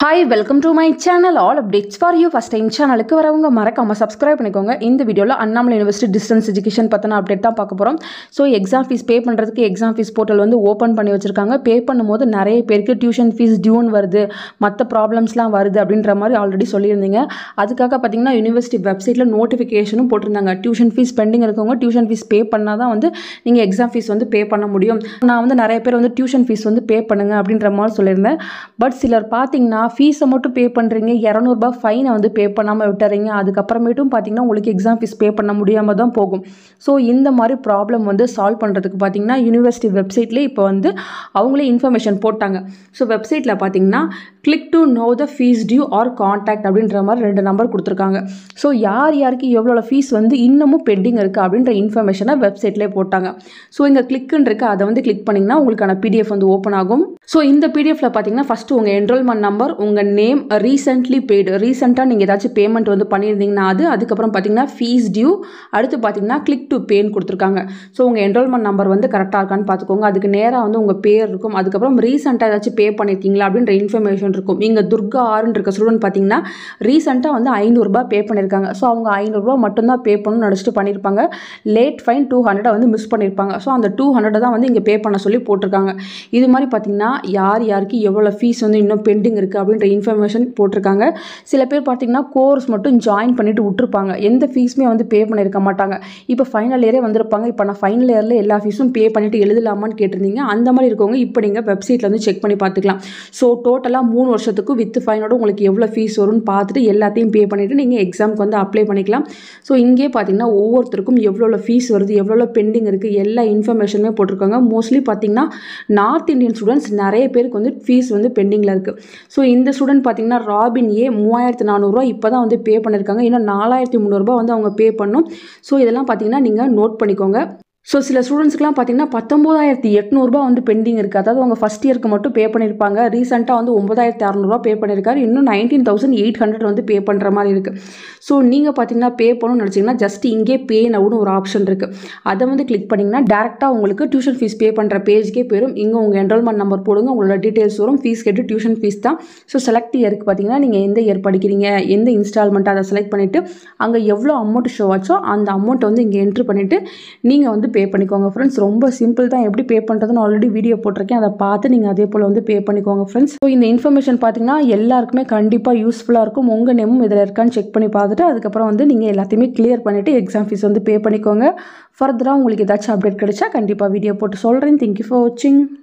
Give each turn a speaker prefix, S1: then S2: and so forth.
S1: hi welcome to my channel all updates for you first time சேனலுக்கு வரவங்க மறக்காம subscribe பண்ணிக்கோங்க இந்த வீடியோவில் அண்ணாமலை யூனிவர்சிட்டி டிஸ்டன்ஸ் எஜுகேஷன் பற்றின அப்டேட் தான் பார்க்க போகிறோம் ஸோ எக்ஸாம் ஃபீஸ் பே பண்ணுறதுக்கு எக்ஸாம் ஃபீஸ் போர்ட்டல் வந்து ஓப்பன் பண்ணி வச்சிருக்காங்க பே பண்ணும்போது நிறைய பேருக்கு டியூஷன் ஃபீஸ் டியூன் வருது மற்ற ப்ராப்ளம்ஸ்லாம் வருது அப்படின்ற மாதிரி ஆல்ரெடி சொல்லியிருந்தீங்க அதுக்காக பார்த்தீங்கன்னா யூனிவர்சிட்டி வெப்சைட்டில் நோட்டிஃபிகேஷனும் போட்டிருந்தாங்க டியூஷன் ஃபீஸ் பெண்டிங் இருக்கவங்க டியூஷன் ஃபீஸ் பே பண்ணால் தான் வந்து நீங்கள் எக்ஸாம் ஃபீஸ் வந்து பே பண்ண முடியும் நான் வந்து நிறைய பேர் வந்து டியூஷன் ஃபீஸ் வந்து பே பண்ணுங்க அப்படின்ற மாதிரி சொல்லியிருந்தேன் பட் சிலர் பார்த்தீங்கன்னா ஃபீஸை மட்டும் பே பண்ணுறீங்க இரநூறுபா ஃபைனை வந்து பே பண்ணாமல் விட்டுறீங்க அதுக்கப்புறமேட்டும் பார்த்தீங்கன்னா உங்களுக்கு எக்ஸாம் ஃபீஸ் பே பண்ண முடியாமல் தான் போகும் ஸோ இந்த மாதிரி ப்ராப்ளம் வந்து சால்வ் பண்ணுறதுக்கு பார்த்தீங்கன்னா யூனிவர்சிட்டி வெப்சைட்லேயே இப்போ வந்து அவங்களே இன்ஃபர்மேஷன் போட்டாங்க ஸோ வெப்சைட்டில் பார்த்தீங்கன்னா click to know the fees due or contact அப்படின்ற மாதிரி ரெண்டு நம்பர் கொடுத்துருக்காங்க ஸோ யார் யாருக்கு எவ்வளோ ஃபீஸ் வந்து இன்னமும் பெண்டிங் இருக்குது அப்படின்ற இன்ஃபர்மேஷனை வெப்சைட்லேயே போட்டாங்க ஸோ இங்கே கிளிக்குன்னு இருக்குது அதை வந்து கிளிக் பண்ணிங்கன்னா உங்களுக்கான பிடிஎஃப் வந்து ஓப்பன் ஆகும் ஸோ இந்த பிடிஎஃப்ல பார்த்தீங்கன்னா ஃபஸ்ட்டு உங்கள் என்ரோல்மெண்ட் நம்பர் உங்கள் நேம் ரீசென்ட்லி பெய்டு ரீசெண்டாக நீங்கள் ஏதாச்சும் பேமெண்ட் வந்து பண்ணியிருந்தீங்கன்னா அது அதுக்கப்புறம் பார்த்தீங்கன்னா ஃபீஸ் டியூ அடுத்து பார்த்தீங்கன்னா கிளிக் டு பேன்னு கொடுத்துருக்காங்க ஸோ உங்கள் என்ரோல்மெண்ட் நம்பர் வந்து கரெக்டாக இருக்கான்னு பார்த்துக்கோங்க அதுக்கு நேராக வந்து உங்கள் பேர் இருக்கும் அதுக்கப்புறம் ரீசெண்டாக ஏதாச்சும் பே பண்ணியிருக்கீங்களா அப்படின்ற இன்ஃபர்மேஷன் இருக்கும் இங்கே துர்கா ஆறுன்னு இருக்க ஸ்டூடெண்ட் பார்த்தீங்கன்னா ரீசெண்டாக வந்து ஐநூறுரூபா பே பண்ணியிருக்காங்க ஸோ அவங்க ஐநூறுரூபா மட்டும்தான் பே பண்ணணும்னு நினச்சிட்டு பண்ணியிருப்பாங்க லேட் ஃபைன் டூ ஹண்ட்ரடை வந்து மிஸ் பண்ணியிருப்பாங்க ஸோ அந்த டூ ஹண்ட்ரட் தான் வந்து இங்கே பே பண்ண சொல்லி போட்டிருக்காங்க இது மாதிரி பார்த்தீங்கன்னா யார் யாருக்கு எவ்வளோ ஃபீஸ் வந்து இன்னும் பெண்டிங் இருக்குது அப்படின்ற இன்ஃபர்மேஷன் போட்டிருக்காங்க சில பேர் பார்த்தீங்கன்னா கோர்ஸ் மட்டும் ஜாயின் பண்ணிட்டு விட்டுருப்பாங்க எந்த ஃபீஸுமே வந்து பே பண்ணியிருக்க மாட்டாங்க இப்போ ஃபைனல் இயரே வந்திருப்பாங்க இப்போ நான் ஃபைனல் இயரில் எல்லா ஃபீஸும் பே பண்ணிட்டு எழுதலாமான்னு கேட்டிருந்தீங்க அந்த மாதிரி இருக்கவங்க இப்போ நீங்கள் வெப்சைட்டில் வந்து செக் பண்ணி பார்த்துக்கலாம் ஸோ டோட்டலாக மூணு வருஷத்துக்கு வித் ஃபைனோட உங்களுக்கு எவ்வளோ ஃபீஸ் வரும்னு பார்த்துட்டு எல்லாத்தையும் பே பண்ணிவிட்டு நீங்கள் எக்ஸாமுக்கு வந்து அப்ளை பண்ணிக்கலாம் ஸோ இங்கே பார்த்தீங்கன்னா ஒவ்வொருத்தருக்கும் எவ்வளோ ஃபீஸ் வருது எவ்வளோ பெண்டிங் இருக்குது எல்லா இன்ஃபர்மேஷனுமே போட்டிருக்காங்க மோஸ்ட்லி பார்த்தீங்கன்னா நார்த் இந்தியன் ஸ்டூடெண்ட்ஸ் நிறைய பேருக்கு வந்து ஃபீஸ் வந்து பெண்டிங்கில் இருக்குது ஸோ இந்த ஸ்டூடெண்ட் பார்த்தீங்கன்னா ராபின் ஏ மூவாயிரத்து நானூறுரூவா இப்போ தான் வந்து பே பண்ணியிருக்காங்க இன்னும் நாலாயிரத்தி முந்நூறுரூபா வந்து அவங்க பே பண்ணும் ஸோ இதெல்லாம் பார்த்தீங்கன்னா நீங்கள் நோட் பண்ணிக்கோங்க ஸோ சில ஸ்டூடெண்ட்ஸ்க்குலாம் பார்த்தீங்கன்னா பத்தொம்போதாயிரத்தி எட்நூறுபா வந்து பெண்டிங் இருக்குது அதாவது அவங்க ஃபஸ்ட் இயருக்கு மட்டும் பே பண்ணியிருப்பாங்க ரீசெண்டாக வந்து ஒம்பதாயிரத்தி அறநூறுவா பே பண்ணியிருக்காரு இன்னும் நைன்டீன் தௌசண்ட் எயிட் ஹண்ட்ரட் வந்து பே பண்ணுற மாதிரி இருக்குது ஸோ நீங்கள் பார்த்தீங்கன்னா பே பண்ணணும்னு நினச்சிங்கன்னா ஜஸ்ட் இங்கே பே நவுன்னு ஒரு ஆப்ஷன் இருக்குது அதை வந்து கிளிக் பண்ணிங்கன்னா டேரெக்டாக உங்களுக்கு டியூஷன் ஃபீஸ் பே பண்ணுற பேஜ்க்கே போயிடும் இங்கே உங்கள் என்ரோல்மெண்ட் நம்பர் போடுங்க உங்களோட டீட்டெயில்ஸ் வரும் ஃபீஸ் கேட்டு டியூஷன் ஃபீஸ் தான் ஸோ செலக்ட் இயருக்கு பார்த்தீங்கன்னா நீங்கள் எந்த இயர் படிக்கிறீங்க எந்த இன்ஸ்டால்மெண்ட் அதை செலக்ட் பண்ணிவிட்டு அங்கே எவ்வளோ அமௌண்ட் ஷோ ஆச்சோ அந்த அமௌண்ட்டை வந்து இங்கே என்ட்ரு பண்ணிவிட்டு நீங்கள் வந்து பே பண்ணிக்கோங்க ஃப்ரெண்ட்ஸ் ரொம்ப சிம்பிள் தான் எப்படி பே பண்ணுறதுன்னு ஆல்ரெடி வீடியோ போட்டிருக்கேன் அதை பார்த்து நீங்கள் அதே போல் வந்து பே பண்ணிக்கோங்க ஃப்ரெண்ட்ஸ் ஸோ இந்த இன்ஃபர்மேஷன் பார்த்தீங்கன்னா எல்லாருக்குமே கண்டிப்பாக யூஸ்ஃபுல்லாக இருக்கும் உங்கள் நேமும் இதில் இருக்கான்னு செக் பண்ணி பார்த்துட்டு அதுக்கப்புறம் வந்து நீங்கள் எல்லாத்தையுமே கிளியர் பண்ணிவிட்டு எக்ஸாம் ஃபீஸ் வந்து பே பண்ணிக்கோங்க ஃபர்தராக உங்களுக்கு ஏதாச்சும் அப்டேட் கிடைச்சா கண்டிப்பாக வீடியோ போட்டு சொல்கிறேன் தேங்க்யூ ஃபார் வாட்சிங்